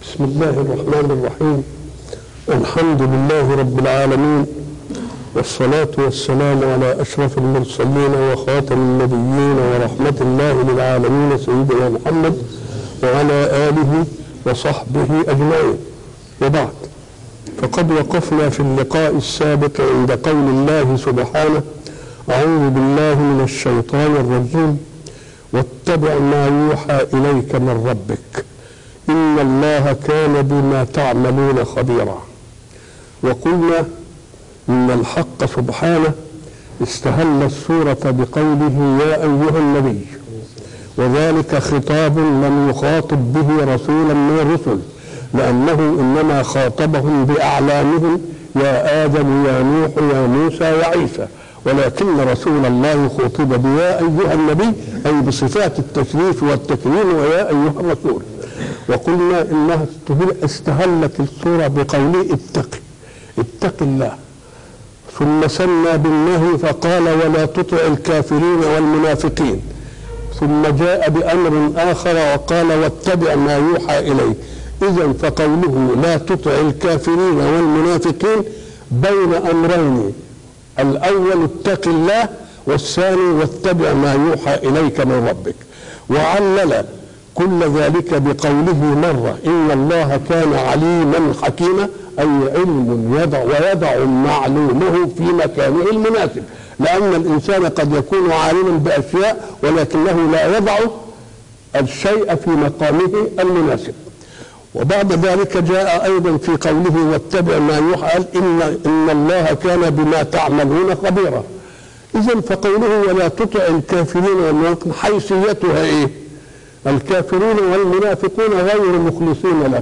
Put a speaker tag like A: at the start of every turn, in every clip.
A: بسم الله الرحمن الرحيم الحمد لله رب العالمين والصلاة والسلام على أشرف المرسلين وخاتم النبيين ورحمة الله للعالمين سيدنا محمد وعلى آله وصحبه أجمعين وبعد فقد وقفنا في اللقاء السابق عند قول الله سبحانه أعوذ بالله من الشيطان الرجيم واتبع ما يوحى إليك من ربك إن الله كان بما تعملون خبيرا وقلنا إن الحق سبحانه استهل السورة بقوله يا أيها النبي وذلك خطاب لم يخاطب به رسولا من الرسل لأنه إنما خاطبهم بأعلامهم يا آدم يا نوح يا موسى يا عيسى ولكن رسول الله خاطب بيا أيها النبي أي بصفات التشريف والتكريم ويا أيها الرسول وقلنا إنها استهلت السورة بقوله اتق اتق الله ثم سنى بالنهي فقال ولا تطع الكافرين والمنافقين ثم جاء بأمر آخر وقال واتبع ما يوحى إليك إذا فقوله لا تطع الكافرين والمنافقين بين أمرين الأول اتق الله والثاني واتبع ما يوحى إليك من ربك وعلل كل ذلك بقوله مرة إن الله كان عليما حكيما أي علم يضع ويضع معلومه في مكانه المناسب لأن الإنسان قد يكون عالما بأشياء ولكنه لا يضع الشيء في مقامه المناسب وبعد ذلك جاء أيضا في قوله واتبع ما يوحى إن, إن الله كان بما تعملون خبيرا إذا فقوله ولا تطع الكافرين والمنافقين حيثيتها إيه؟ الكافرون والمنافقون غير مخلصين لك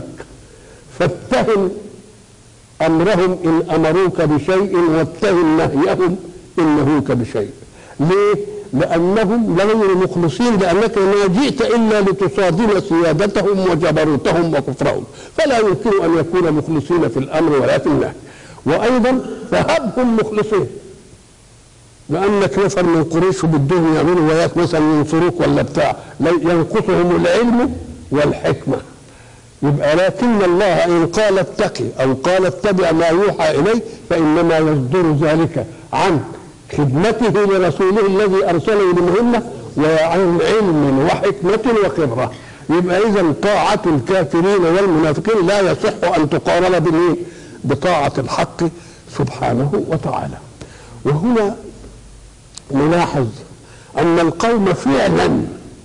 A: فاتهم امرهم ان امروك بشيء واتهم نهيهم ان نهوك بشيء ليه لانهم غير مخلصين لانك ما جئت الا لتصادم سيادتهم وجبروتهم وكفرهم فلا يمكن ان يكون مخلصين في الامر ولا في النهي وايضا فهبهم مخلصين لانك نفر من قريش بدهم يعملوا وياك مثلا ينصروك ولا بتاع ينقصهم العلم والحكمه يبقى لكن الله ان قال اتقي او قال اتبع ما يوحى اليه فانما يصدر ذلك عن خدمته لرسوله الذي ارسله لمهمه وعن علم وحكمه وخبره يبقى اذا طاعه الكافرين والمنافقين لا يصح ان تقارن بالايه؟ بطاعه الحق سبحانه وتعالى وهنا نلاحظ أن القوم فعلا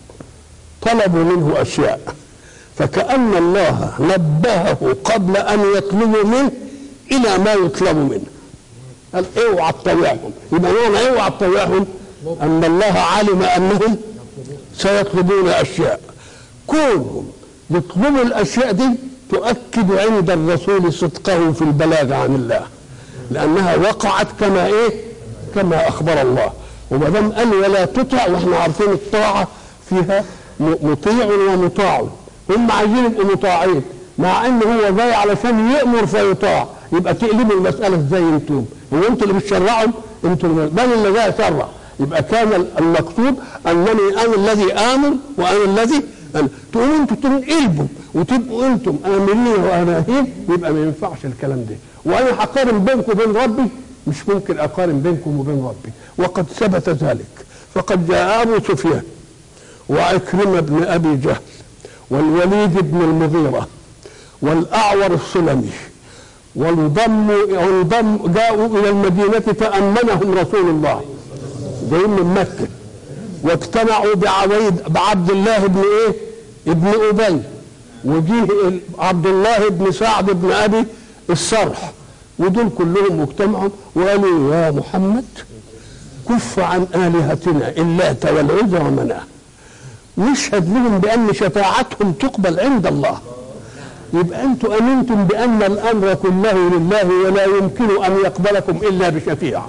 A: طلبوا منه أشياء فكأن الله نبهه قبل أن يطلبوا منه إلى ما يطلب منه قال اوعى تطيعهم يبقى معنى اوعى تطيعهم أن الله علم أنهم سيطلبون أشياء كونهم يطلبوا الأشياء دي تؤكد عند الرسول صدقه في البلاغ عن الله لأنها وقعت كما إيه كما أخبر الله وما دام قال ولا تطع واحنا عارفين الطاعه فيها مطيع ومطاع هم عايزين يبقوا مطاعين مع ان هو جاي علشان يامر فيطاع يبقى تقلبوا المساله ازاي انتم هو انتوا اللي بتشرعوا انتوا اللي من اللي جاي يشرع يبقى كان المقصود انني انا الذي امر وانا الذي أنا. تقوموا انتوا تنقلبوا وتبقوا انتم امرين واناهين يبقى ما ينفعش الكلام ده وانا هقارن بينكم وبين ربي مش ممكن اقارن بينكم وبين ربي وقد ثبت ذلك فقد جاء ابو سفيان وعكرمه بن ابي جهل والوليد بن المغيره والاعور السلمي وانضموا انضم جاءوا الى المدينه فامنهم رسول الله جايين من مكه واجتمعوا بعبيد بعبد الله بن ايه؟ ابن ابي وجيه عبد الله بن سعد بن ابي السرح ودول كلهم مجتمعوا وقالوا يا محمد كف عن آلهتنا اللات والعزى ومناه نشهد لهم بأن شفاعتهم تقبل عند الله يبقى أنتم أمنتم بأن الأمر كله لله ولا يمكن أن يقبلكم إلا بشفيع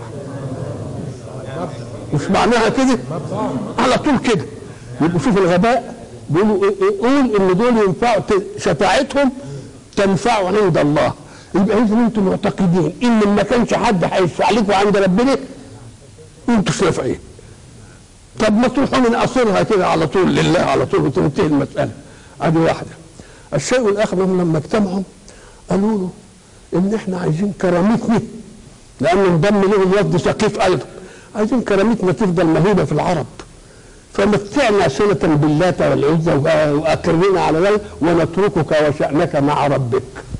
A: مش معناها كده على طول كده يبقوا شوف الغباء بيقولوا قول ان دول ينفعوا شفاعتهم تنفع عند الله يبقى اذا انتم معتقدين ان ما كانش حد هيشفع لكم عند ربنا انتوا شافعين طب ما تروحوا من اصلها كده على طول لله على طول وتنتهي المساله ادي واحده الشيء الاخر هم لما اجتمعوا قالوا له ان احنا عايزين كرامتنا لانه انضم لهم وفد ثقيف ايضا عايزين كرامتنا تفضل مهيبه في العرب فمتعنا سنة باللات والعزى وأكرمنا على ذلك ونتركك وشأنك مع ربك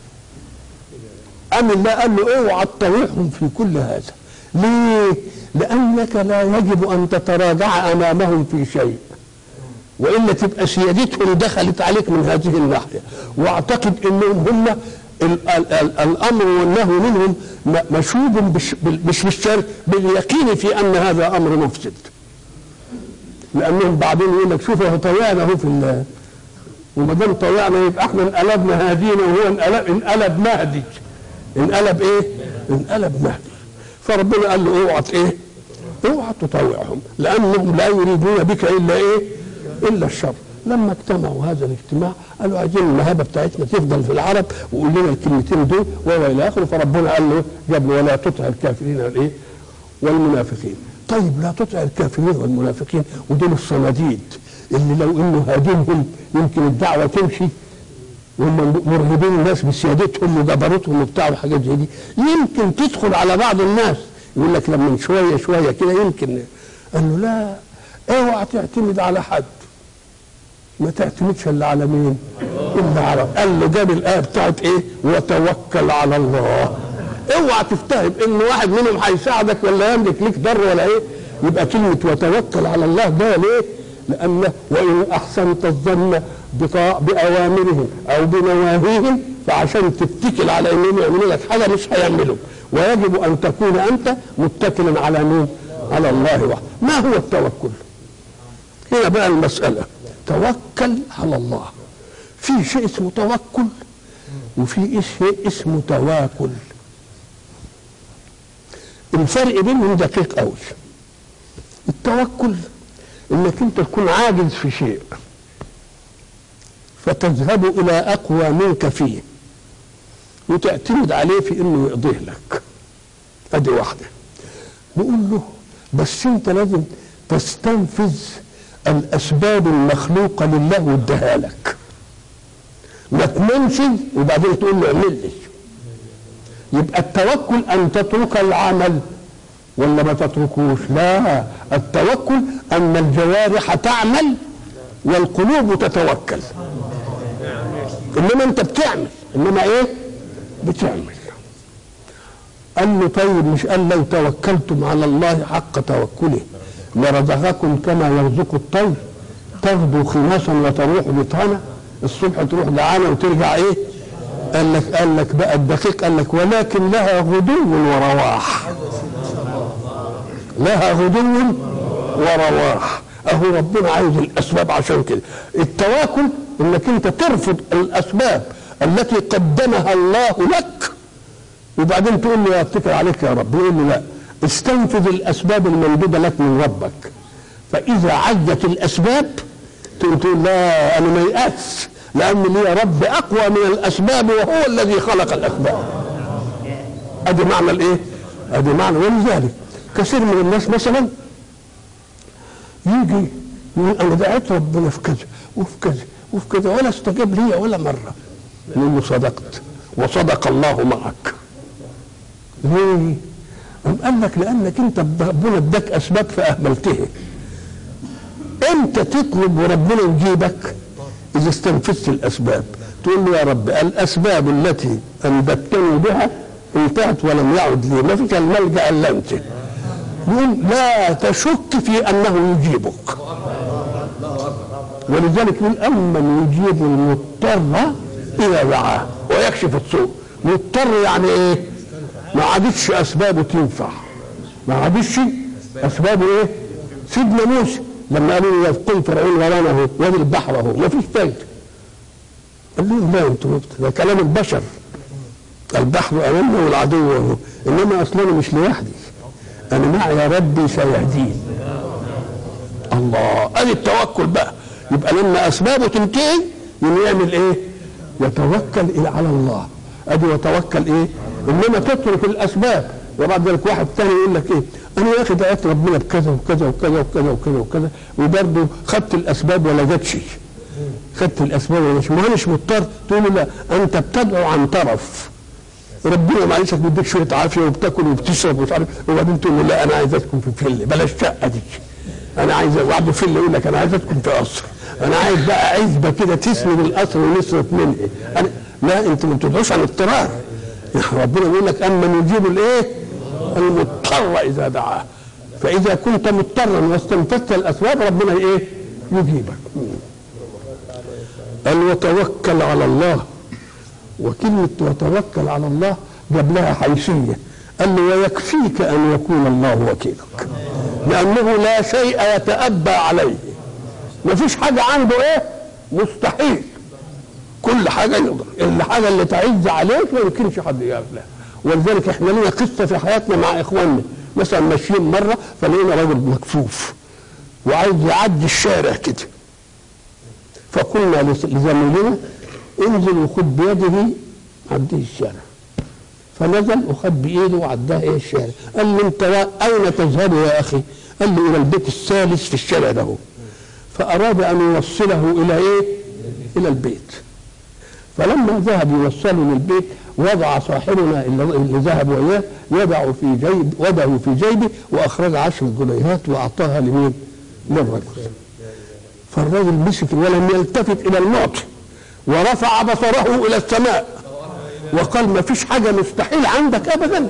A: أم الله قال له اوعى تطوعهم في كل هذا ليه؟ لأنك لا يجب أن تتراجع أمامهم في شيء وإلا تبقى سيادتهم دخلت عليك من هذه الناحية واعتقد أنهم هم ال- ال- ال- الأمر والنهي منهم م- مشوب بش- بال- مش بالشر باليقين في أن هذا أمر مفسد لأنهم بعدين يقول لك شوف هو طوعنا اهو في الله وما دام طوعنا يبقى احنا انقلبنا هادينا وهو انقلب انقلب مهدي انقلب ايه؟ انقلب مهدي فربنا قال له اوعى ايه؟ اوعى تطوعهم لانهم لا يريدون بك الا ايه؟ الا الشر لما اجتمعوا هذا الاجتماع قالوا عايزين المهابه بتاعتنا تفضل في العرب وقول لنا الكلمتين دول والى اخره فربنا قال له جاب له ولا تطع الكافرين الايه؟ والمنافقين طيب لا تطع الكافرين والمنافقين ودول الصناديد اللي لو انه هاجمهم يمكن الدعوه تمشي وهم مرهبين الناس بسيادتهم وجبروتهم وبتاع وحاجات زي دي يمكن تدخل على بعض الناس يقول لك لما شويه شويه كده يمكن قال له لا اوعى تعتمد على حد ما تعتمدش الا على مين؟ الا على قال له جاب الايه بتاعت ايه؟ وتوكل على الله اوعى تفتهم ان واحد منهم هيساعدك ولا يملك ليك ضر ولا ايه؟ يبقى كلمه وتوكل على الله ده ليه؟ لأن وإن أحسنت الظن بطاع بأوامرهم أو بنواهيهم فعشان تتكل على إنهم يعملوا لك حاجة مش هيعملوا ويجب أن تكون أنت متكلا على مين؟ على الله وحده ما هو التوكل؟ هنا بقى المسألة توكل على الله في شيء اسمه توكل وفي شيء اسمه تواكل الفرق بينهم دقيق قوي التوكل انك انت تكون عاجز في شيء فتذهب الى اقوى منك فيه وتعتمد عليه في انه يقضيه لك ادي واحده نقول له بس انت لازم تستنفذ الاسباب المخلوقه لله واداها لك ما تنامش وبعدين تقول له اعمل لي يبقى التوكل ان تترك العمل ولا ما تتركوش لا التوكل ان الجوارح تعمل والقلوب تتوكل انما انت بتعمل انما ايه بتعمل قال له طيب مش قال لو توكلتم على الله حق توكله لرزقكم كما يرزق الطير تغدو خماسا وتروح بطانه الصبح تروح جعانه وترجع ايه قال لك قال لك بقى الدقيق قال لك ولكن لها غدو ورواح لها غدو ورواح اهو ربنا عايز الاسباب عشان كده التواكل انك انت ترفض الاسباب التي قدمها الله لك وبعدين تقول له اتكل عليك يا رب يقول له لا استنفذ الاسباب الممدوده لك من ربك فاذا عجت الاسباب تقول تقول لا انا ما يأس لان لي يا رب اقوى من الاسباب وهو الذي خلق الاسباب ادي معنى الايه ادي معنى ولذلك كثير من الناس مثلا يجي يقول انا دعيت ربنا في كذا وفي كذا وفي كذا ولا استجاب لي ولا مره يقول له صدقت وصدق الله معك ليه؟ أم قال لك لانك انت ربنا اداك اسباب فاهملتها امتى تطلب وربنا يجيبك اذا استنفذت الاسباب تقول له يا رب الاسباب التي انبتني بها انتهت ولم يعد لي ما فيك الملجا الا انت يقول لا تشك في انه يجيبك ولذلك يقول امن يجيب المضطر اذا دعاه ويكشف السوء مضطر يعني ايه ما عادتش اسبابه تنفع ما عادتش اسبابه ايه سيدنا موسى لما قالوا له يفقل فرعون ورانا اهو وادي البحر اهو ما فيش فايده قال لهم لا انتوا ده كلام البشر البحر امامنا والعدو اهو انما اصلا مش لوحدي انا معي يا ربي سيهدين الله ادي التوكل بقى يبقى لما اسبابه تنتهي يقوم يعمل ايه يتوكل الى على الله ادي يتوكل ايه انما تترك الاسباب وبعد ذلك واحد تاني يقول لك ايه انا يا اخي دعيت ربنا بكذا وكذا وكذا وكذا وكذا وكذا وبرضه خدت الاسباب ولا جاتش خدت الاسباب ولا مش ما أنا مش مضطر تقول له لا انت بتدعو عن طرف ربنا معلش بيديك شويه عافيه وبتاكل وبتشرب ومش عارف وبعدين تقول له لا انا عايز اسكن في فيلا بلاش شقه دي انا عايز وبعد فيلا يقول لك انا عايز اسكن في قصر انا عايز بقى عزبه كده تسند القصر ونصرف منها أنا لا انت ما بتدعوش عن اضطرار ربنا بيقول لك اما يجيب الايه المضطر اذا دعاه فاذا كنت مضطرا واستنفذت الاسباب ربنا ايه يجيبك قال وتوكل على الله وكلمة وتوكل على الله جاب لها حيثية قال له ويكفيك أن يكون الله وكيلك لأنه لا شيء يتأبى عليه ما فيش حاجة عنده إيه مستحيل كل حاجة يقدر الحاجة اللي تعز عليك ما يمكنش حد يعملها ولذلك احنا لنا قصة في حياتنا مع إخواننا مثلا ماشيين مرة فلقينا راجل مكفوف وعايز يعدي الشارع كده فقلنا لزميلنا انزل وخد بيده عديه الشارع فنزل وخد بايده وعداه ايه الشارع قال لي انت اين تذهب يا اخي قال لي الى البيت الثالث في الشارع ده فاراد ان يوصله الى ايه الى البيت فلما ذهب يوصله للبيت وضع صاحبنا اللي ذهب وياه يضع في جيب وضعه في جيبه واخرج عشر جنيهات واعطاها لمين؟ للرجل فالرجل مسك ولم يلتفت الى المعطي ورفع بصره الى السماء وقال ما فيش حاجه مستحيل عندك ابدا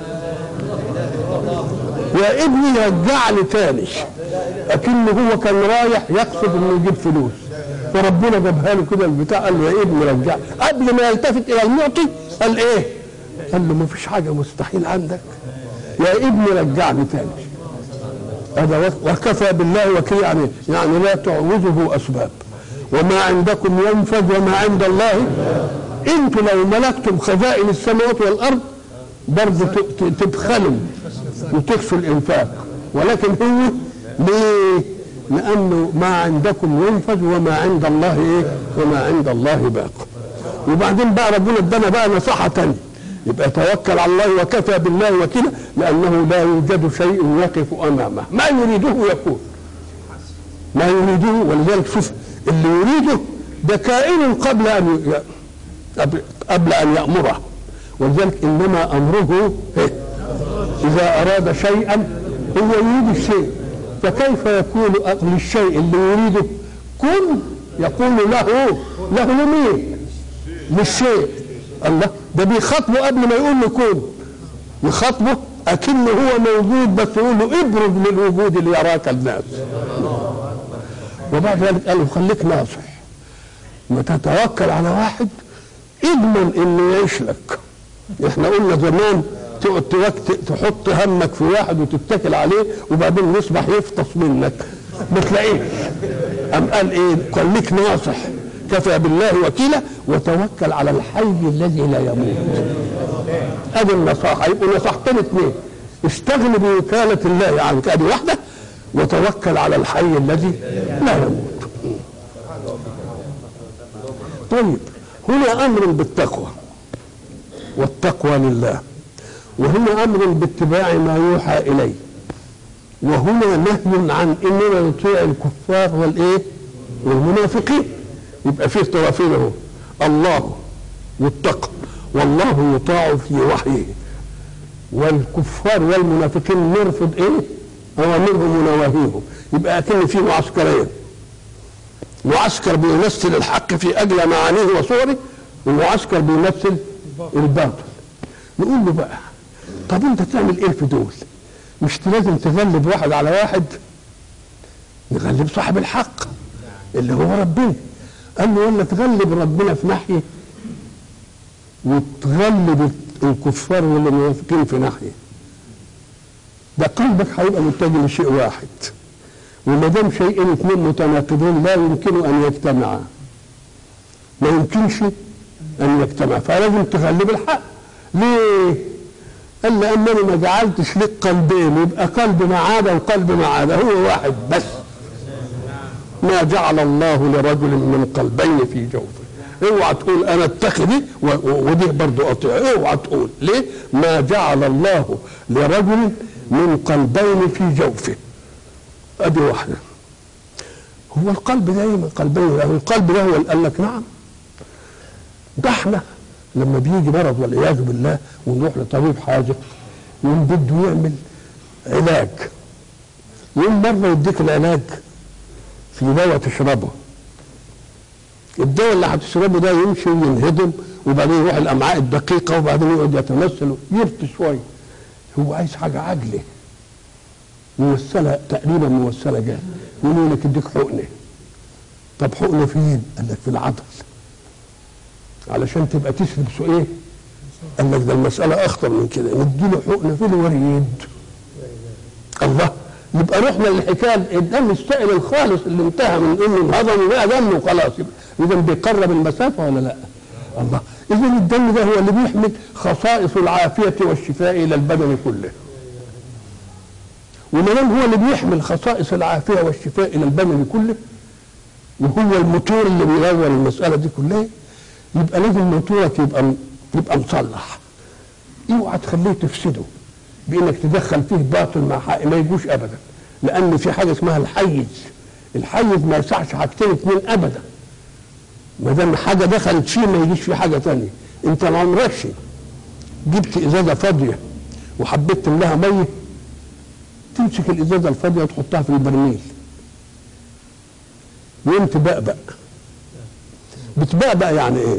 A: يا ابني رجع لي تاني اكنه هو كان رايح يقصد انه يجيب فلوس فربنا جابها له كده البتاع قال له يا ابني رجع قبل ما يلتفت الى المعطي قال ايه؟ قال له ما فيش حاجه مستحيل عندك يا ابني رجعني تاني هذا وكفى بالله وكيل يعني يعني لا تعوزه اسباب وما عندكم ينفذ وما عند الله انتوا لو ملكتم خزائن السماوات والارض برضه تبخلوا وتخفوا الانفاق ولكن هو ليه؟ لانه ما عندكم ينفذ وما عند الله ايه؟ وما عند الله باق. وبعدين بقى ربنا ادانا بقى نصيحه ثانيه يبقى توكل على الله وكفى بالله وكيلا لانه لا يوجد شيء يقف امامه ما يريده يكون ما يريده ولذلك شوف اللي يريده ده كائن قبل ان ي... قبل ان يامره ولذلك انما امره اذا اراد شيئا هو يريد الشيء فكيف يكون للشيء اللي يريده كن يقول له له لمين للشيء الله ده بيخاطبه قبل ما يقول له كن يخاطبه اكنه هو موجود بس يقول له ابرز للوجود ليراك الناس وبعد ذلك قال له خليك ناصح ما تتوكل على واحد اضمن انه يعيش لك احنا قلنا زمان تقعد تحط همك في واحد وتتكل عليه وبعدين يصبح يفطس منك ما تلاقيش قام قال ايه خليك ناصح كفى بالله وكيلا وتوكل على الحي الذي لا يموت ادي النصاحه يبقوا نصحتين اثنين استغن بوكاله الله عنك ادي واحده وتوكل على الحي الذي لا يموت طيب هنا امر بالتقوى والتقوى لله وهنا امر باتباع ما يوحى اليه وهنا نهي عن اننا نطيع الكفار والايه والمنافقين يبقى فيه طرفين اهو الله والتقوى والله يطاع في وحيه والكفار والمنافقين نرفض ايه اوامرهم ونواهيهم يبقى اكن في معسكرين معسكر بيمثل الحق في اجل معانيه وصوره ومعسكر بيمثل الباطل نقول له بقى طب انت تعمل ايه في دول مش لازم تغلب واحد على واحد نغلب صاحب الحق اللي هو ربنا قال له ولا تغلب ربنا في ناحيه وتغلب الكفار والمنافقين في ناحيه ده قلبك هيبقى متجه لشيء واحد وما دام شيئين اثنين متناقضين لا يمكن ان يجتمعا ما يمكنش ان يجتمعا فلازم تغلب الحق ليه؟ قال لانني ما جعلتش لك قلبين يبقى قلب ما عاد وقلب ما عاد هو واحد بس ما جعل الله لرجل من قلبين في جوفه اوعى تقول انا اتخذي ودي برضه اطيع اوعى تقول ليه ما جعل الله لرجل من قلبين في جوفه ادي واحده هو القلب دايما قلبين يعني القلب ده هو اللي قال لك نعم ده احنا لما بيجي مرض والعياذ بالله ونروح لطبيب حاجه يقوم بده يعمل علاج يقوم مره يديك العلاج في دواء تشربه الدواء اللي هتشربه ده يمشي وينهدم وبعدين يروح الامعاء الدقيقه وبعدين يقعد يتمثل يرت شويه هو عايز حاجه عاجله موصله تقريبا موصله جايه يقول لك اديك حقنه طب حقنه فين؟ قال لك في العضل علشان تبقى تشرب سو ايه؟ قال لك ده المساله اخطر من كده نديله حقنه في الوريد الله يبقى رحنا للحكايه الدم السائل الخالص اللي انتهى من انه انهضم وبقى دم وخلاص اذا بيقرب المسافه ولا لا؟ الله اذا الدم ده هو اللي بيحمل خصائص العافيه والشفاء الى البدن كله وما دام هو اللي بيحمل خصائص العافيه والشفاء الى البدن كله وهو الموتور اللي بيغير المساله دي كلها يبقى لازم موتورك يبقى يبقى مصلح اوعى تخليه تفسده بانك تدخل فيه باطل مع حق ما يجوش ابدا لان في حاجه اسمها الحيز الحيز ما يسعش حاجتين اتنين ابدا ما دام حاجه دخلت فيه ما يجيش فيه حاجه تانية انت ما عمركش جبت ازازه فاضيه وحبيت تملاها ميه تمسك الازازه الفاضيه وتحطها في البرميل يوم تبقبق بتبقبق يعني ايه؟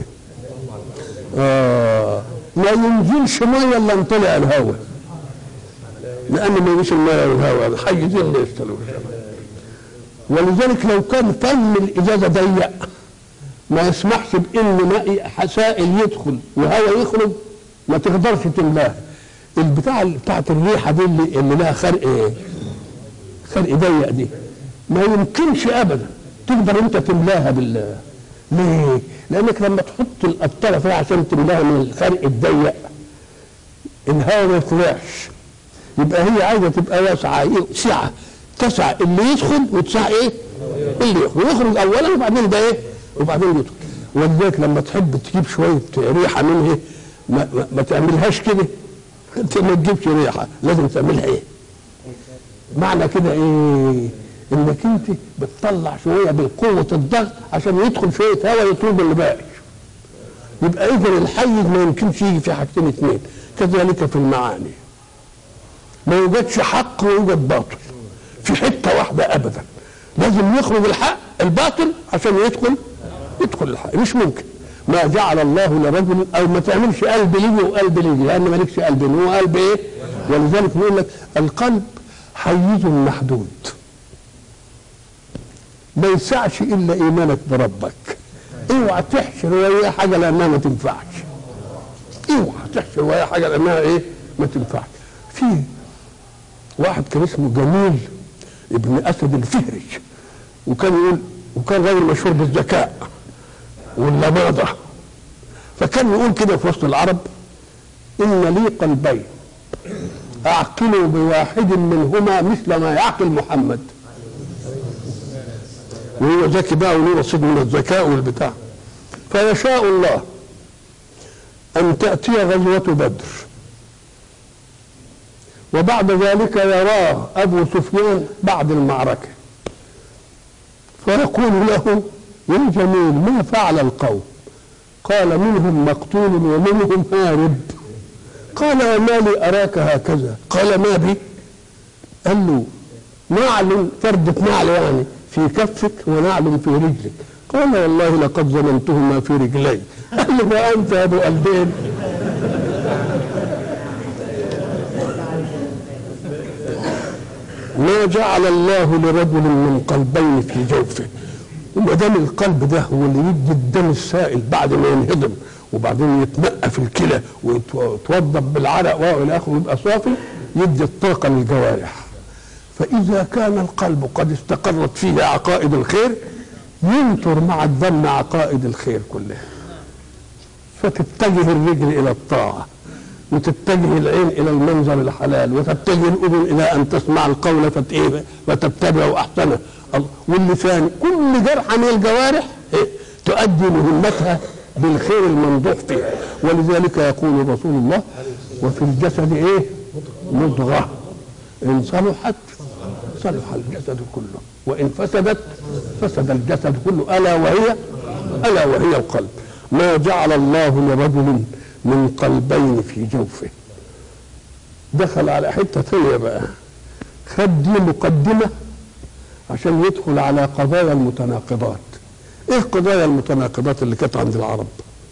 A: آه ما ينزلش ميه الا ان طلع الهواء لان ما يجيش الميه والهواء الحيز اللي يشتغلوا ولذلك لو كان فم الازازه ضيق ما يسمحش بان ماء سائل يدخل وهواء يخرج ما تقدرش تملاه البتاع بتاعت الريحه دي اللي, اللي لها خرق ايه؟ خرق ضيق دي ما يمكنش ابدا تقدر انت تملاها بال ليه؟ لانك لما تحط القطره فيها عشان تملاها من الخرق الضيق الهواء ما يطلعش يبقى هي عايزه تبقى واسعه سعه تسع اللي يدخل وتسع ايه؟ اللي يخرج يخرج اولا وبعدين ده ايه؟ وبعدين يدخل ولذلك لما تحب تجيب شويه ريحه منها ما, ما, ما تعملهاش كده انت ما تجيبش ريحه لازم تعملها ايه؟ معنى كده ايه؟ انك انت بتطلع شويه بقوه الضغط عشان يدخل شويه هواء يطلب اللي باقي يبقى اذا الحيز ما يمكنش يجي في حاجتين اثنين كذلك في المعاني ما يوجدش حق ويوجد باطل في حته واحده ابدا لازم يخرج الحق الباطل عشان يدخل يدخل الحق مش ممكن ما جعل الله لرجل او ما تعملش قلب ليجي وقلب ليجي لان مالكش قلب هو قلب ايه ولذلك يقول لك القلب حيز محدود ما يسعش الا ايمانك بربك اوعى تحشر وياه حاجه لانها ما تنفعش اوعى تحشر وياه حاجه لانها ايه ما تنفعش في واحد كان اسمه جميل ابن اسد الفهري وكان يقول وكان راجل مشهور بالذكاء واللماضه فكان يقول كده في وسط العرب ان لي قلبين اعقل بواحد منهما مثل ما يعقل محمد وهو ذكي بقى وله رصيد من الذكاء والبتاع فيشاء الله ان تاتي غزوه بدر وبعد ذلك يراه ابو سفيان بعد المعركه فيقول له يا جميل ما فعل القوم قال منهم مقتول ومنهم هارب قال وما لي اراك هكذا قال ما بي قال له نعل فردة نعل يعني في كفك ونعل في رجلك قال والله لقد ظننتهما في رجلي قال له وانت يا ابو قلبين ما جعل الله لرجل من قلبين في جوفه وما دام القلب ده هو اللي يدي الدم السائل بعد ما ينهضم وبعدين يتنقى في الكلى ويتوضب بالعرق والى اخره يبقى صافي يدي الطاقه للجوارح فاذا كان القلب قد استقرت فيه عقائد الخير ينطر مع الدم عقائد الخير كلها فتتجه الرجل الى الطاعه وتتجه العين الى المنظر الحلال وتتجه الاذن الى ان تسمع القول فتتبع احسنه واللسان كل جرحه من الجوارح تؤدي مهمتها بالخير الممدوح فيها ولذلك يقول رسول الله وفي الجسد ايه مضغه ان صلحت صلح الجسد كله وإن فسدت فسد الجسد كله ألا وهي ألا وهي القلب ما جعل الله لرجل من قلبين في جوفه دخل على حتة ثانية بقى خد دي مقدمة عشان يدخل على قضايا المتناقضات ايه قضايا المتناقضات اللي كانت عند العرب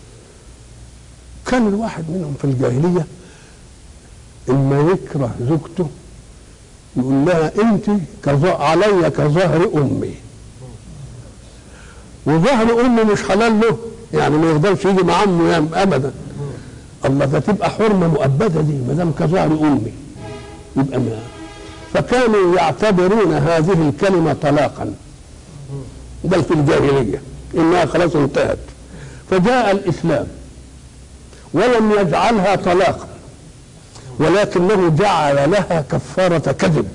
A: كان الواحد منهم في الجاهلية اما يكره زوجته يقول لها انت كظا- علي كظهر امي وظهر امي مش حلال له يعني ما يقدرش يجي مع امه يعني ابدا الله ده تبقى حرمه مؤبده دي ما دام كظهر امي يبقى ما فكانوا يعتبرون هذه الكلمه طلاقا بل في الجاهليه انها خلاص انتهت فجاء الاسلام ولم يجعلها طلاقا ولكنه جعل لها كفاره كذب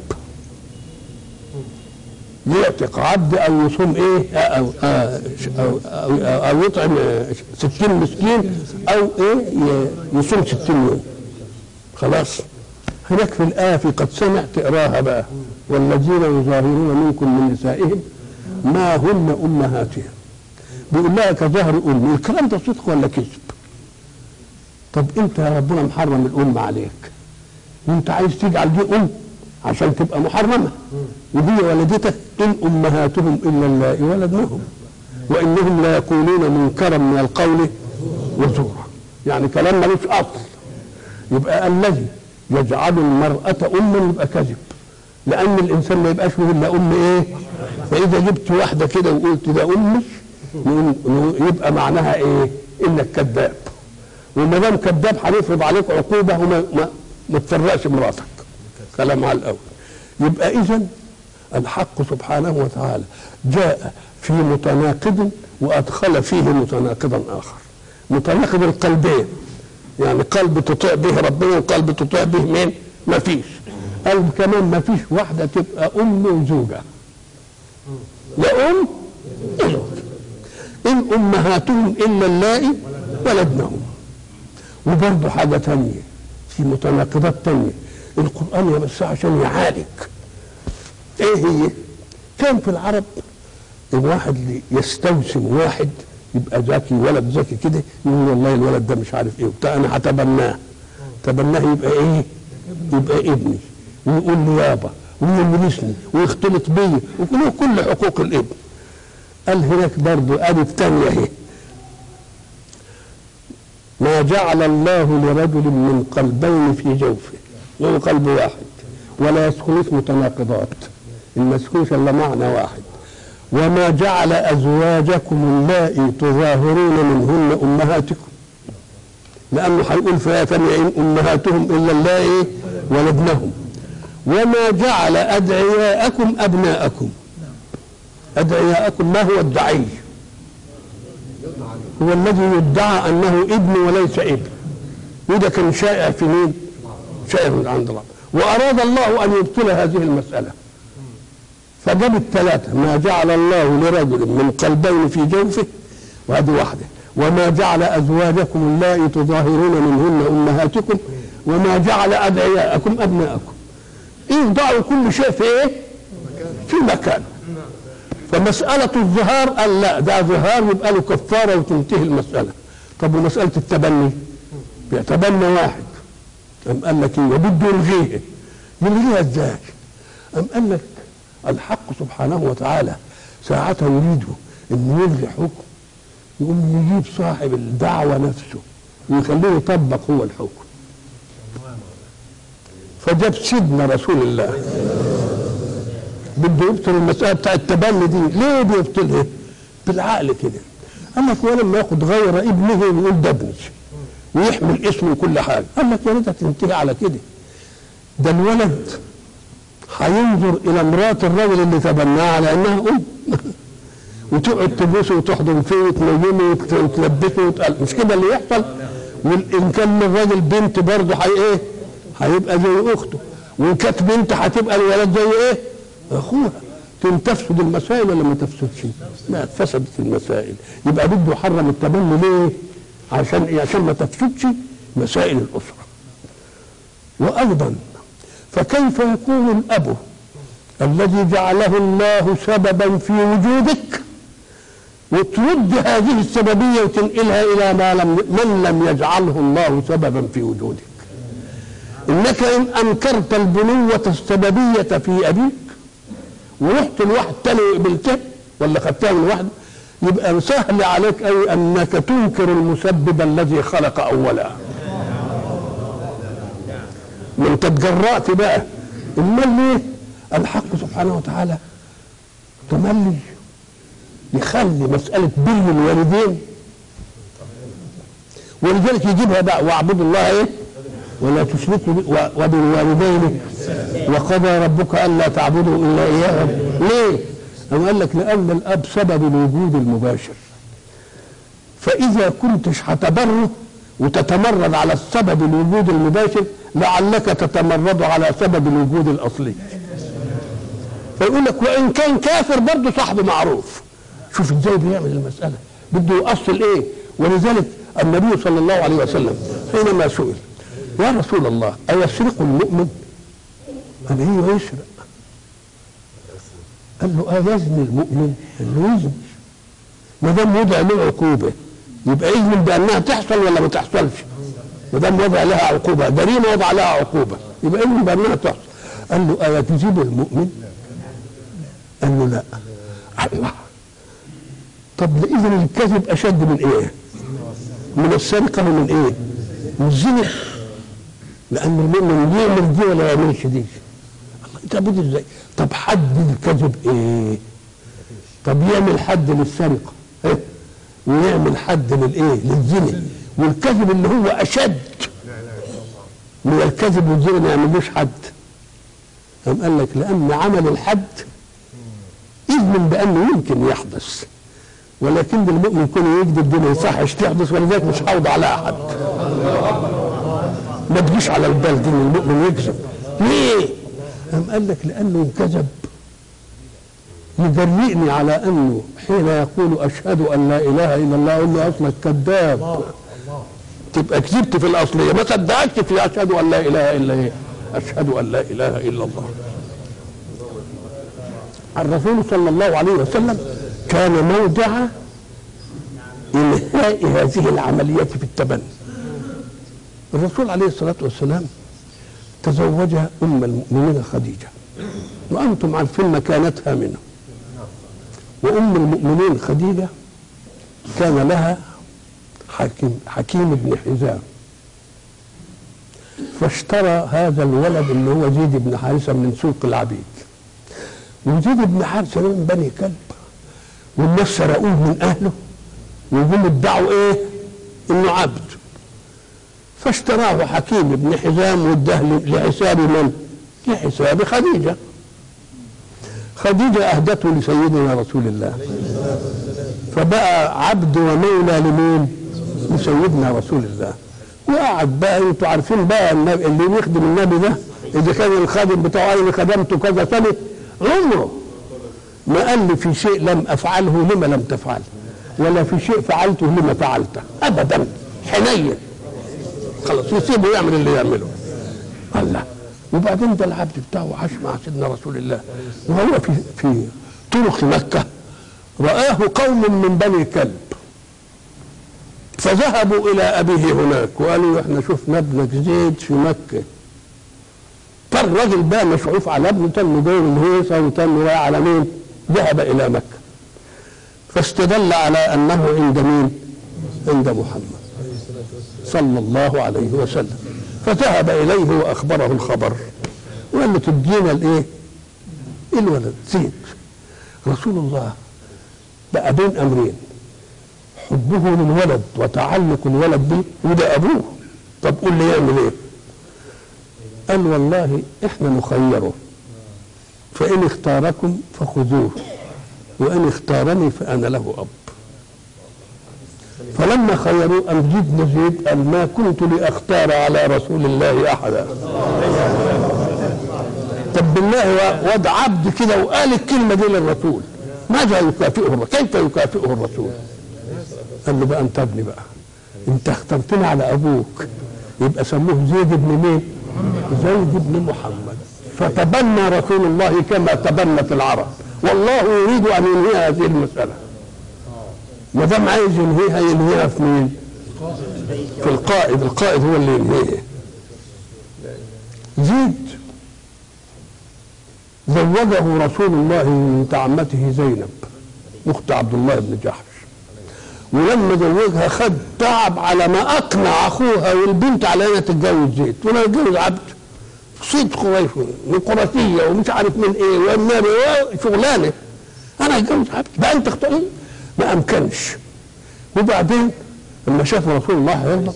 A: يعتق عبد او يصوم ايه او او, أو, أو, أو يطعم ستين مسكين او ايه ي- يصوم ستين يوم خلاص هناك في الآية في قد سمع تقراها بقى والذين يظاهرون منكم من نسائهم ما هن أمهاتهم بيقول لها كظهر أمي الكلام ده صدق ولا كذب طب أنت يا ربنا محرم الأم عليك وأنت عايز تجعل دي أم عشان تبقى محرمة ودي ولدتك إن أمهاتهم إلا اللائي ولدنهم وإنهم لا يقولون منكرا من القول وزورا يعني كلام ملوش أصل يبقى الذي يجعل المرأة أما يبقى كذب لأن الإنسان ما يبقاش له إلا أم إيه؟ فإذا جبت واحدة كده وقلت ده أمي نقول- نقول- يبقى معناها إيه؟ إنك كذاب وما دام كذاب هنفرض عليك عقوبة وما ما, ما تفرقش مراتك كلام على الأول يبقى إذا الحق سبحانه وتعالى جاء في متناقض وأدخل فيه متناقضا آخر متناقض القلبين يعني قلب تطيع به ربنا وقلب تطيع به مين؟ ما فيش قلب كمان ما فيش واحدة تبقى أم وزوجة لا أم لا زوج إن أمهاتهم إلا اللائي ولدنهم وبرضه حاجة تانية في متناقضات تانية القرآن يا بس عشان يعالج إيه هي؟ كان في العرب الواحد يستوسم واحد يبقى ذكي ولد ذكي كده يقول والله الولد ده مش عارف ايه وبتاع انا هتبناه تبناه يبقى ايه؟ يبقى ابني ويقول لي يابا ويملسني ويختلط بيا وكله كل حقوق الابن قال هناك برضه ادي الثانيه اهي ما جعل الله لرجل من قلبين في جوفه له قلب واحد ولا يسكنوش متناقضات إن يسكنوش الا معنى واحد وما جعل ازواجكم اللائي تظاهرون منهن امهاتكم لانه هيقول في ايه ثانيه ان امهاتهم الا اللائي ولدنهم وما جعل ادعياءكم ابناءكم ادعياءكم ما هو الدعي هو الذي يدعى انه ابن وليس ابن وده كان شائع في مين؟ شائع من عند الله واراد الله ان يبطل هذه المساله فجاب الثلاثه ما جعل الله لرجل من قلبين في جوفه وهذه واحده وما جعل ازواجكم اللائي تظاهرون منهن امهاتكم وما جعل ادعياءكم ابناءكم يوضعوا كل شيء في ايه؟ في مكان فمسألة الظهار قال لا ده ظهار يبقى له كفارة وتنتهي المسألة طب ومسألة التبني بيتبنى واحد أم قال لك ايه وبده يلغيه يلغيها ازاي؟ أم قال لك الحق سبحانه وتعالى ساعة يريد أن يلغي حكم يقوم يجيب صاحب الدعوة نفسه ويخليه يطبق هو الحكم فجاب سيدنا رسول الله بده يبطل المسألة بتاع التبني دي ليه بيبطلها بالعقل كده قال لك ولما ياخد غير ابنه ويقول ده ابني ويحمل اسمه وكل حاجة قال لك يا ريتها تنتهي على كده ده الولد هينظر الى مرات الرجل اللي تبناها على انها ام وتقعد تبوسه وتحضن فيه وتنيمه وتلبسه وتقل مش كده اللي يحصل وان كان الراجل بنت برضه هي ايه هيبقى زي اخته وان كانت بنت هتبقى الولد زي ايه اخوها تفسد المسائل ولا ما تفسدش ما فسدت المسائل يبقى بده يحرم التبني ليه عشان ايه عشان ما تفسدش مسائل الاسره وايضا فكيف يكون الاب الذي جعله الله سببا في وجودك وترد هذه السببية وتنقلها إلى ما لم من لم يجعله الله سببا في وجودك إنك إن أنكرت البنوة السببية في أبيك ورحت لواحد تاني وقبلته ولا خدتها من واحد يبقى سهل عليك أي أنك تنكر المسبب الذي خلق أولا ما انت تجرأت بقى امال ليه الحق سبحانه وتعالى تملي يخلي مسألة بر الوالدين ولذلك يجيبها بقى واعبدوا الله ايه ولا تشركوا به و- وبالوالدين وقضى ربك الا تعبدوا الا اياه ليه؟ أم قال لك لان الاب سبب الوجود المباشر فاذا كنتش هتبره وتتمرد على السبب الوجود المباشر لعلك تتمرد على سبب الوجود الاصلي فيقول لك وان كان كافر برضه صاحبه معروف شوف ازاي بيعمل المساله بده يؤصل ايه ولذلك النبي صلى الله عليه وسلم حينما سئل يا رسول الله أيسرق المؤمن؟ قال ايه يسرق قال له أيزني المؤمن؟ قال له يزني ما دام وضع له عقوبة يبقى يزن بأنها تحصل ولا ما تحصلش؟ ما دام وضع لها عقوبة جريمة وضع لها عقوبة يبقى يزن بأنها تحصل قال له أيكذب المؤمن؟ قال له لا الله طب اذا الكذب اشد من ايه؟ من السرقه ومن ايه؟ من الزنا لان المؤمن يعمل دي ولا يعملش دي الله انت عبود ازاي؟ طب حد الكذب ايه؟ طب يعمل حد للسرقه إيه؟ ويعمل حد للايه؟ للزنا والكذب اللي هو اشد من الكذب والزنا ما يعملوش حد قام قال لك لان عمل الحد اذن بانه يمكن يحدث ولكن المؤمن يكون يكذب دي ما يصحش تحدث ولذلك مش هوضع على احد ما تجيش على البال دي ان المؤمن يكذب ليه؟ قام قال لك لانه ان كذب يجرئني على انه حين يقول اشهد ان لا اله الا الله اقول له اصلك كذاب تبقى كذبت في الاصليه ما صدقتش في اشهد ان لا اله الا ايه اشهد ان لا اله الا الله الرسول صلى الله عليه وسلم كان موضع انهاء هذه العمليه في التبني الرسول عليه الصلاه والسلام تزوج ام المؤمنين خديجه وانتم عارفين مكانتها منه وام المؤمنين خديجه كان لها حكيم حكيم بن حزام فاشترى هذا الولد اللي هو زيد بن حارثه من سوق العبيد وزيد بن حارثه من بني كلب والناس سرقوه من اهله وجم ادعوا ايه؟ انه عبد فاشتراه حكيم بن حزام واداه لحساب من؟ لحساب خديجه خديجه اهدته لسيدنا رسول الله فبقى عبد ومولى لمين؟ لسيدنا رسول الله وقعد بقى انتوا عارفين بقى النبي اللي بيخدم النبي ده اذا كان الخادم بتاعه انا اللي خدمته كذا سنه عمره ما قال لي في شيء لم افعله لما لم تفعل ولا في شيء فعلته لما فعلته ابدا حنين خلاص يسيبه يعمل اللي يعمله الله وبعدين ده العبد بتاعه عاش مع سيدنا رسول الله وهو في في طرق مكه رآه قوم من بني كلب فذهبوا إلى أبيه هناك وقالوا له احنا شفنا ابنك زيد في مكة فالراجل بقى مشعوف على ابنه تم دور الهيصة وتم رايح على مين؟ ذهب إلى مكة فاستدل على أنه عند مين؟ عند محمد صلى الله عليه وسلم فذهب إليه وأخبره الخبر وقال له تدينا الإيه؟ الولد زيد رسول الله بقى بين أمرين حبه للولد وتعلق الولد به وده ابوه طب قول لي يعمل ايه قال والله احنا نخيره فان اختاركم فخذوه وان اختارني فانا له اب فلما خيروا ام جدنا زيد قال ما كنت لاختار على رسول الله احدا طب بالله وضع عبد كده وقال الكلمه دي للرسول ماذا يكافئه الرسول كيف يكافئه الرسول قال له بقى انت ابني بقى انت اخترتني على ابوك يبقى سموه زيد بن مين زيد بن محمد فتبنى رسول الله كما تبنت العرب والله يريد ان ينهي هذه المساله ما دام عايز ينهيها ينهيها في مين؟ في القائد القائد هو اللي ينهيها زيد زوجه رسول الله بنت عمته زينب اخت عبد الله بن جحش ولما زوجها خد تعب على ما اقنع اخوها والبنت على انها تتجوز زيد ولا تتجوز عبد صيد قريش من قرشيه ومش عارف من ايه والنبي شغلانه انا اتجوز عبد بقى انت اختار ما امكنش وبعدين لما شاف رسول الله هيغلط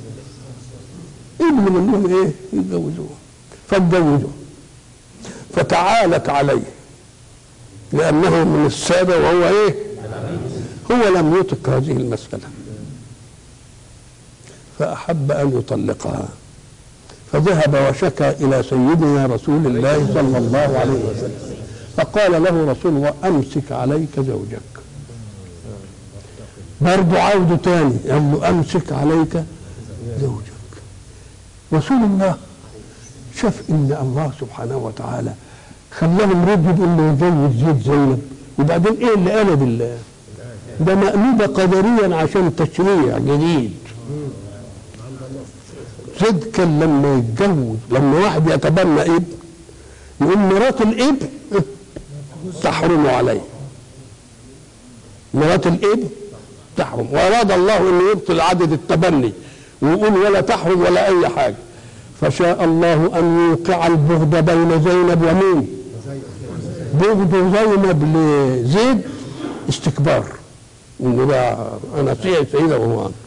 A: ابن منهم ايه يتجوزوه فاتجوزوه فتعالت عليه لأنه من السادة وهو إيه هو لم يطق هذه المسألة فأحب أن يطلقها فذهب وشكى إلى سيدنا رسول الله صلى الله عليه وسلم فقال له رسول الله أمسك عليك زوجك برضه عوده تاني قال له أمسك عليك زوجك رسول الله شاف ان الله سبحانه وتعالى خلاهم رجل انه يزوج زيد زينب وبعدين ايه اللي قلب الله ده مألوبة قدريا عشان تشريع جديد زيد كان لما يتجوز لما واحد يتبنى ابن يقول مرات الابن تحرم عليه مرات الابن تحرم واراد الله انه يبطل عدد التبني ويقول ولا تحرم ولا اي حاجه فشاء الله ان يوقع البغض بين زينب ومين بغض زينب لزيد استكبار انه بقى انا سيده وهو أنا.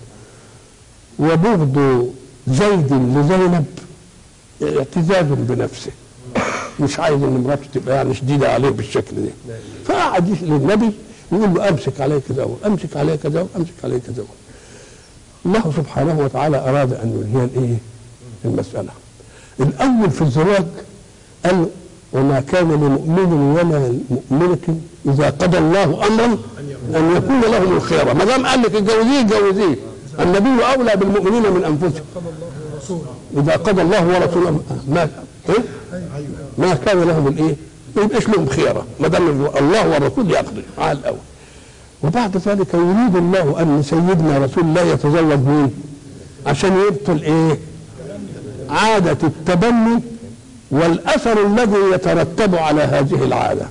A: وبغض زيد لزينب اعتزاز بنفسه مش عايز ان مراته تبقى يعني شديده عليه بالشكل ده فقعد للنبي يقول له امسك عليك زوج امسك عليك زوج امسك عليك زوج الله سبحانه وتعالى اراد ان ينهي الايه المساله الاول في الزواج قال وما كان لمؤمن ولا مؤمنة إذا قضى الله أمرا أن يكون لهم الخيرة ما دام قال لك اتجوزيه اتجوزيه النبي أولى بالمؤمنين من أنفسهم إذا قضى الله ورسوله ما إيه؟ ما كان لهم الإيه؟ ما يبقاش لهم خيرة ما دام الله والرسول يقضي على الأول وبعد ذلك يريد الله أن سيدنا رسول الله يتزوج مين؟ عشان يبطل إيه؟ عادة التبني والاثر الذي يترتب على هذه العاده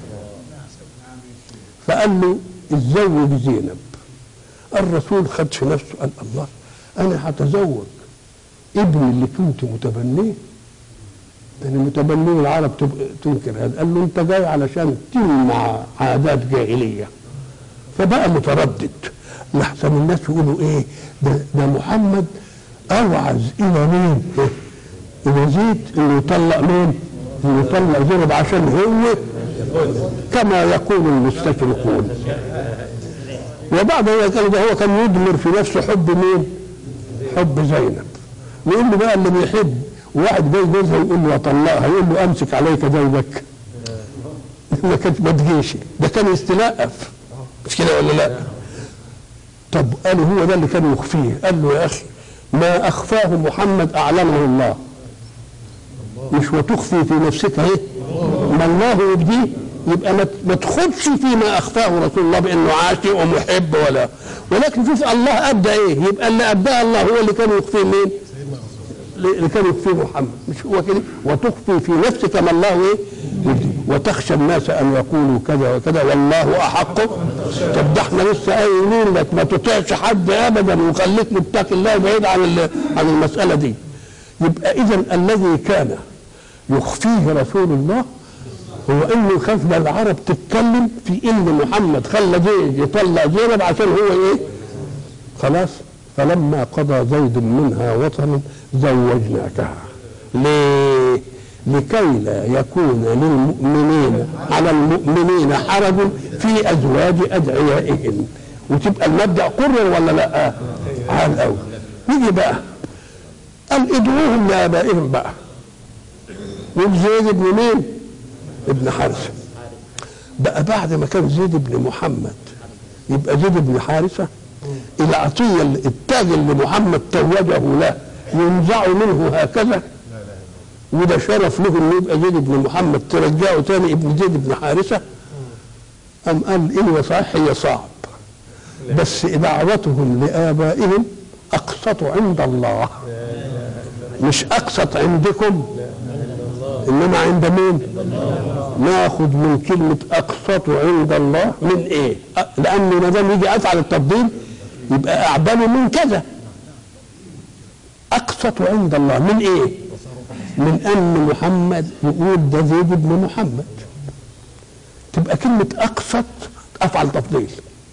A: فقال له اتزوج زينب الرسول خد في نفسه قال الله انا هتزوج ابني اللي كنت متبنيه لان متبنيه العرب تنكر هذا قال له انت جاي علشان تمنع عادات جاهليه فبقى متردد لحسن الناس يقولوا ايه ده, ده محمد اوعز الى مين إذا زيد إنه يطلق مين؟ إنه يطلق زينب عشان هو كما يقول المستشرقون وبعد ذلك قالوا ده هو كان يدمر في نفسه حب مين؟ حب زينب ويقول له بقى اللي بيحب واحد جاي جوزها يقول له اطلقها يقول له امسك عليك زوجك ما كانت ما تجيش ده كان يستلقف مش كده ولا لا؟ طب قالوا هو ده اللي كان يخفيه قال له يا اخي ما اخفاه محمد اعلمه الله مش وتخفي في نفسك ايه ما الله يبديه يبقى ما تخدش فيما اخفاه رسول الله بانه عاشق ومحب ولا ولكن شوف الله ابدى ايه يبقى اللي ابداه الله هو اللي كان يخفيه مين اللي كان يخفيه محمد مش هو كده وتخفي في نفسك ما الله ايه يبدي وتخشى الناس ان يقولوا كذا وكذا والله احق طب ده احنا لسه قايلين لك ما تطيعش حد ابدا وخليك متقي الله بعيد عن عن المساله دي يبقى اذا الذي كان يخفيه رسول الله هو انه خاف العرب تتكلم في ان محمد خلى زيد يطلع زينب عشان هو ايه خلاص فلما قضى زيد منها وطنا زوجناكها ليه لكي لا يكون للمؤمنين على المؤمنين حرج في ازواج ادعيائهم وتبقى المبدا قرر ولا لا على الاول نيجي بقى قال ادعوهم لابائهم بقى وزيد بن مين؟ ابن حارثه بقى بعد ما كان زيد بن محمد يبقى زيد بن حارثه العطيه التاج اللي محمد توجه له ينزع منه هكذا وده شرف له انه يبقى زيد بن محمد ترجعه تاني ابن زيد بن حارثه أم قال إيه صحيح هي صعب بس دعوتهم لآبائهم أقسط عند الله مش أقسط عندكم إنما عند مين ناخد من كلمة أقسط عند الله من إيه أ- لأنه ما دام يجي أفعل التفضيل يبقى أعدل من كذا أقسط عند الله من إيه من أن محمد يقول ده زيد بن محمد تبقى كلمة أقسط أفعل تفضيل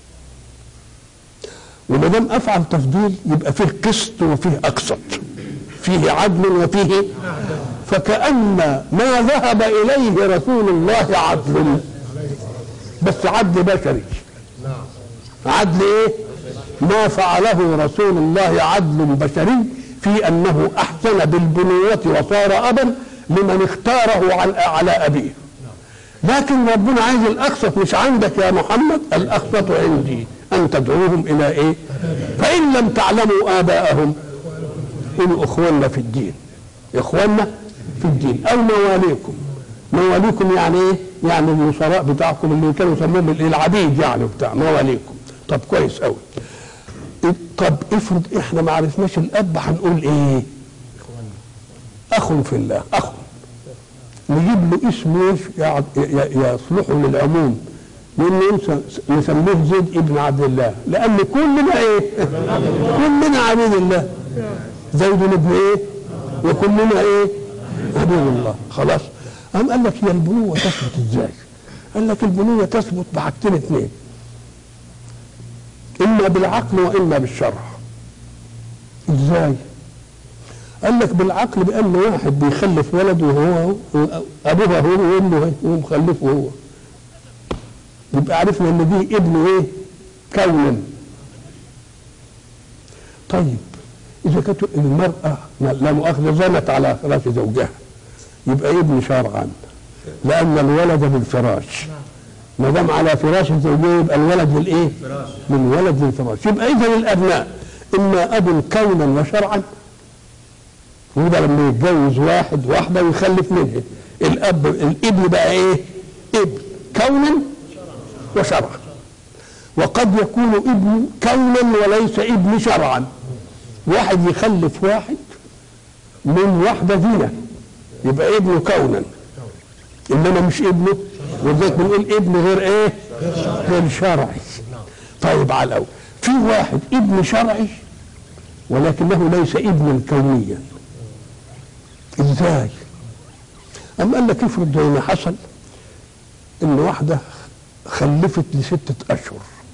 A: وما دام أفعل تفضيل يبقى فيه قسط وفيه أقسط فيه عدل وفيه فكأن ما ذهب إليه رسول الله عدل بس عدل بشري عدل إيه؟ ما فعله رسول الله عدل بشري في أنه أحسن بالبنوة وصار أبا لمن اختاره عن على أبيه لكن ربنا عايز الاقسط مش عندك يا محمد الاقسط عندي ان تدعوهم الى ايه فان لم تعلموا اباءهم قولوا اخواننا في الدين اخواننا في الدين او مواليكم مواليكم يعني ايه يعني النصراء بتاعكم اللي كانوا يسموهم العبيد يعني بتاع مواليكم طب كويس قوي طب افرض احنا ما عرفناش الاب هنقول ايه اخ في الله اخ نجيب له اسم يش- يع- ي- يصلح للعموم لان ننسى- نسميه زيد ابن عبد الله لان كلنا ايه كلنا عبيد الله زيد ابن ايه وكلنا ايه عبيد الله خلاص قام قال لك هي البنوه تثبت ازاي قال لك البنوه تثبت بحاجتين اثنين اما بالعقل واما بالشرع ازاي قال لك بالعقل بان واحد بيخلف ولد وهو ابوها هو وامه هو مخلفه هو يبقى عرفنا ان دي ابن ايه كونا طيب اذا كانت المراه لا مؤاخذه زنت على فراش زوجها يبقى ابن شرعا لان الولد بالفراش ما دام على فراش الزوجيه يبقى الولد للايه؟ من ولد للفراش يبقى اذا الابناء اما اب كونا وشرعا وده لما يتجوز واحد واحده ويخلف منها الاب الابن بقى ايه؟ ابن كونا وشرعا وقد يكون ابن كونا وليس ابن شرعا واحد يخلف واحد من واحده زنا يبقى ابنه كونا انما مش ابنه ولذلك بنقول ابن غير ايه؟ غير شرعي طيب على الاول في واحد ابن شرعي ولكنه ليس ابنا كونيا ازاي؟ أم قال لك افرض زي ما حصل ان واحده خلفت لستة اشهر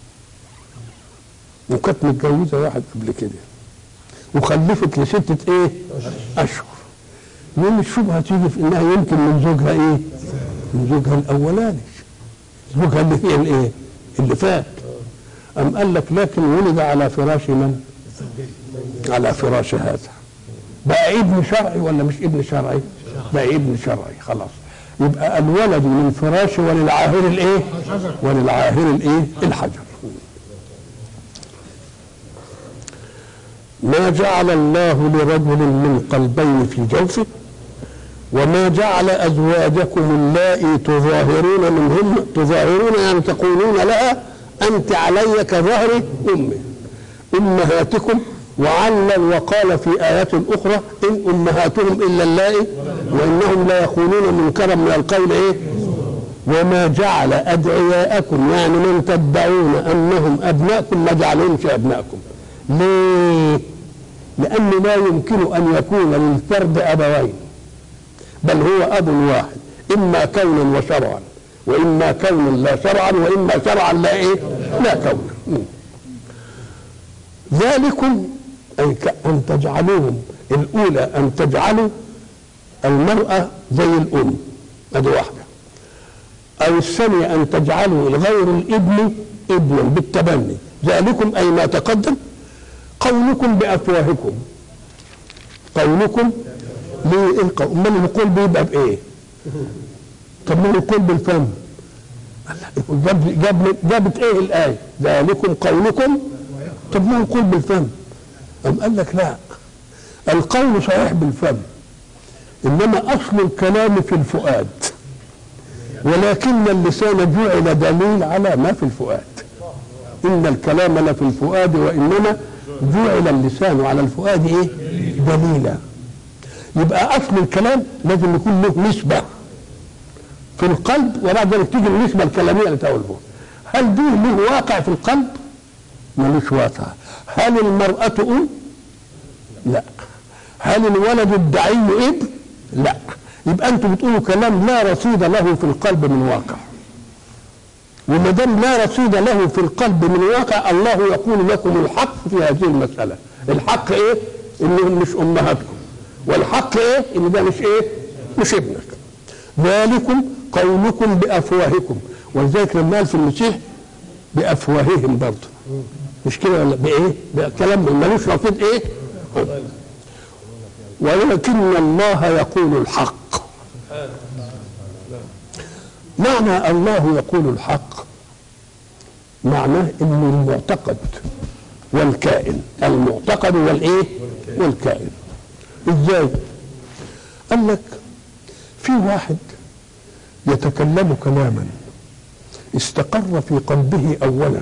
A: وكانت متجوزه واحد قبل كده وخلفت لستة ايه؟ اشهر يوم الشبهه تيجي في انها يمكن من زوجها ايه؟ من زوجها الاولاني زوجها اللي هي الايه؟ اللي فات أم قال لك لكن ولد على فراش من؟ على فراش هذا بقى ابن شرعي ولا مش ابن شرعي؟ بقى ابن شرعي خلاص يبقى الولد من فراش وللعاهر الايه؟ وللعاهر الايه؟ الحجر ما جعل الله لرجل من قلبين في جوفه وما جعل ازواجكم اللائي تظاهرون منهن تظاهرون يعني تقولون لها انت علي كظهر امي امهاتكم وعلل وقال في ايات اخرى ان امهاتهم الا اللائي وانهم لا يقولون منكرا من القول ايه وما جعل ادعياءكم يعني من تدعون انهم ابناءكم ما جعلهمش ابناءكم ليه لان لا يمكن ان يكون للفرد ابوين بل هو اب واحد اما كونا وشرعا واما كونا لا شرعا واما شرعا لا ايه لا كونا م. ذلكم أي أن تجعلوهم الأولى أن تجعلوا المرأة زي الأم هذه واحدة أو الثانية أن تجعلوا الغير الابن ابنا بالتبني ذلكم أي ما تقدم قولكم بأفواهكم قولكم ليه القول امال القول بيبقى بايه؟ طب ما القول بالفم جاب جاب جابت ايه الايه؟ ذلكم قولكم طب ما القول بالفم؟ أم قال لك لا القول صحيح بالفم انما اصل الكلام في الفؤاد ولكن اللسان جعل دليل على ما في الفؤاد ان الكلام لفي الفؤاد وانما جعل اللسان على الفؤاد ايه دليلا يبقى اصل الكلام لازم يكون له نسبه في القلب وبعد ذلك تيجي النسبه الكلاميه اللي تقوله هل دي له واقع في القلب ملوش واقع هل المرأة أم لا هل الولد الدعي ابن لا يبقى انتم بتقولوا كلام لا رصيد له في القلب من واقع وما دام لا رصيد له في القلب من واقع الله يقول لكم الحق في هذه المسألة الحق ايه انهم مش امهاتكم والحق ايه ان ده مش ايه مش ابنك ذلكم قولكم بافواهكم ولذلك لما قال في المسيح بافواههم برضه مش كده ولا بايه بكلام ملوش رصيد ايه ولكن الله يقول الحق معنى الله يقول الحق معناه انه المعتقد والكائن المعتقد والايه والكائن ازاي قال لك في واحد يتكلم كلاما استقر في قلبه اولا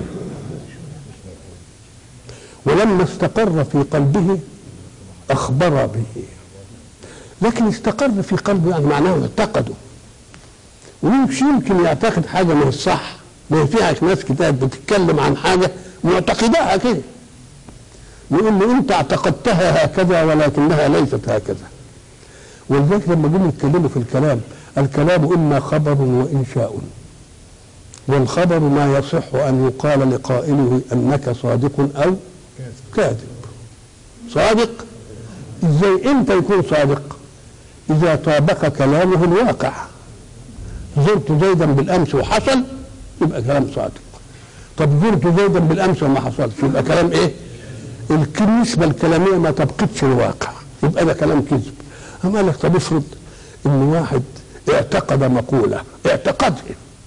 A: ولما استقر في قلبه اخبر به لكن استقر في قلبه يعني معناه اعتقده ومش يمكن يعتقد حاجه من الصح ما فيهاش ناس كتاب بتتكلم عن حاجه معتقداها كده يقول له انت اعتقدتها هكذا ولكنها ليست هكذا ولذلك لما جم يتكلموا في الكلام الكلام اما خبر وانشاء والخبر ما يصح ان يقال لقائله انك صادق او كاذب صادق ازاي امتى يكون صادق اذا طابق كلامه الواقع زرت زيدا بالامس وحصل يبقى كلام صادق طب زرت زيدا بالامس وما حصلش يبقى كلام ايه النسبة الكلامية ما تبقتش الواقع يبقى ده كلام كذب أما قال لك طب افرض إن واحد اعتقد مقولة اعتقدها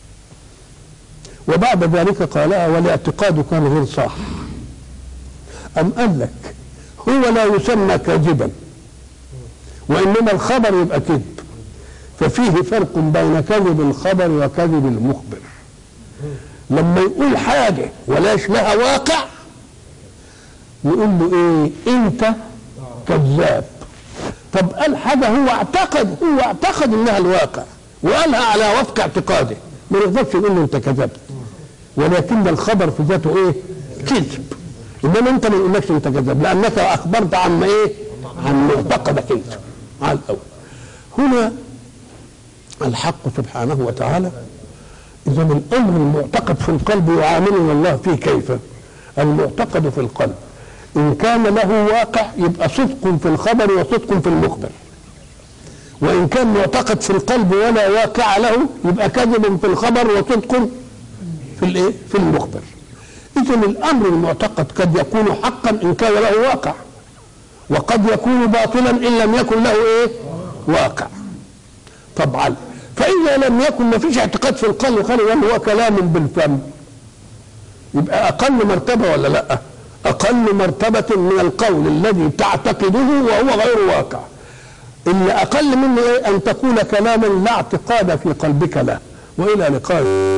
A: وبعد ذلك قالها والاعتقاد كان غير صح أم قال لك هو لا يسمى كاذبا وإنما الخبر يبقى كذب ففيه فرق بين كذب الخبر وكذب المخبر لما يقول حاجة ولاش لها واقع يقول له ايه انت كذاب طب قال حاجة هو اعتقد هو اعتقد انها الواقع وقالها على وفق اعتقاده ما نقدرش نقول له انت كذبت ولكن الخبر في ذاته ايه كذب انما انت ما نقولكش انت كذاب لانك اخبرت عن ايه عن معتقدك انت على الاول هنا الحق سبحانه وتعالى اذا الامر المعتقد في القلب يعاملنا الله فيه كيف المعتقد في القلب ان كان له واقع يبقى صدق في الخبر وصدق في المخبر وان كان معتقد في القلب ولا واقع له يبقى كذب في الخبر وصدق في الايه في المخبر اذا الامر المعتقد قد يكون حقا ان كان له واقع وقد يكون باطلا ان لم يكن له ايه واقع طبعا فاذا لم يكن ما فيش اعتقاد في القلب قال هو كلام بالفم يبقى اقل مرتبه ولا لا اقل مرتبه من القول الذي تعتقده وهو غير واقع اللي اقل منه ايه ان تقول كلاما لا اعتقاد في قلبك له والى لقاء